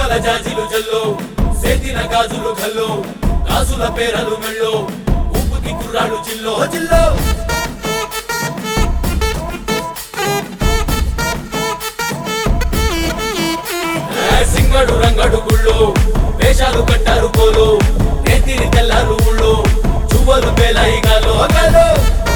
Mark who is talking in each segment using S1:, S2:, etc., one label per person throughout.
S1: మువ్వల జాజిలు జల్లో సేతిన గాజులు గల్లో గాజుల పేరలు మెళ్ళో ఉప్పుకి కుర్రాడు జిల్లో జిల్లో ఏ సింగడు రంగడు గుళ్ళు వేషాలు కట్టారు పోలు నేతిని తెల్లారు ఊళ్ళు చువ్వలు పేలాయి గాలో గాలో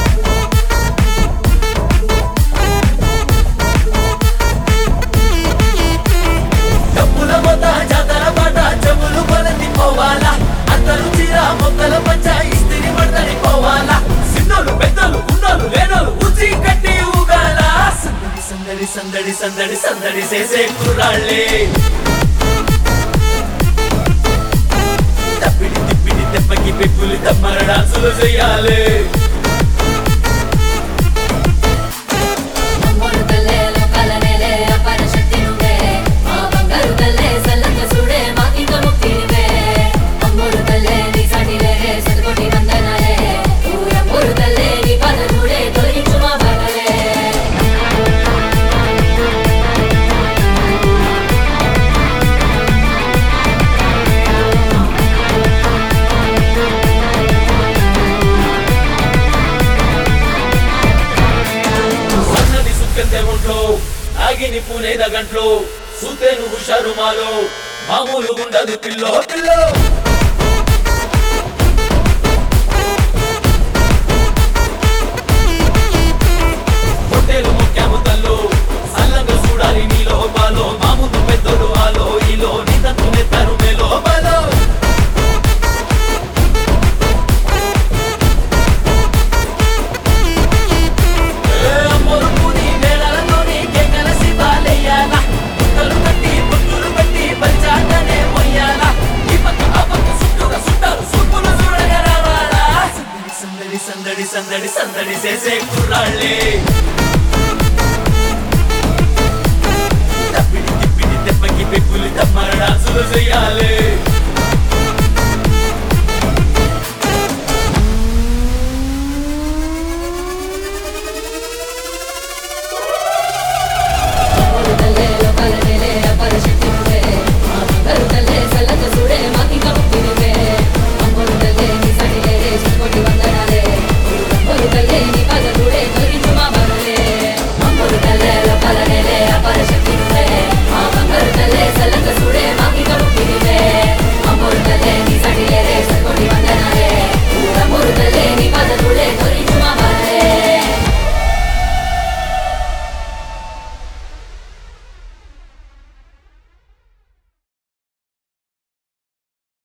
S1: డబ్బుల మొత జాతర పాట చెవులు కొలతి పోవాలా అందరూ చీర మొక్కల పంచ ఇస్తిరి పడతని పోవాలా సిన్నోలు పెద్దలు ఉన్నోలు లేనోలు ఉచి కట్టి ఊగాల సందడి సందడి సందడి సందడి సందడి చేసే కుర్రాళ్ళే తప్పిడి తిప్పిడి దెబ్బకి పెక్కులు తమ్మర డాన్సులు చెయ్యాలి
S2: అమ్మోరు తల్లే లోకాల నేలే అపార శక్తి నువ్వే మా బంగారు తల్లే సల్లంగా చూడే మాకింక ముక్తి నువ్వే అమ్మోరు తల్లే నీ సాటి లేరే శతకోటి వందనాలే ఊరమ్మోరు తల్లే నీ పాద చూడే తొలగించు మా బాధలే
S1: సన్నది సుక్కెంతే ఒంట్లో ఆగిని పూనేద గంట్లో సూతేను హుషారు మాలో మామూలు ఉండదు పిల్లో పిల్లో పొట్టేలు ముఖ్యము తల్లు సల్లంగా చూడాలి నీలో బాలో మా ముందు పెద్దలు ఆలో ఈలో నీ తంతు నెత్తరు మేలో బాలో ఏ అమ్మోరుకుని వేళలతోని కేకల శివాలయ్యాల. కుక్కలు కట్టి, బొట్టులు పెట్టి, పంచాంగనే మొయ్యాల. ఈ పక్క ఆ పక్క చుట్టూరా చుట్టాలు చూపులు చూడగా రావాలా. సందడి సందడి సందడి సందడి సందడి చేసే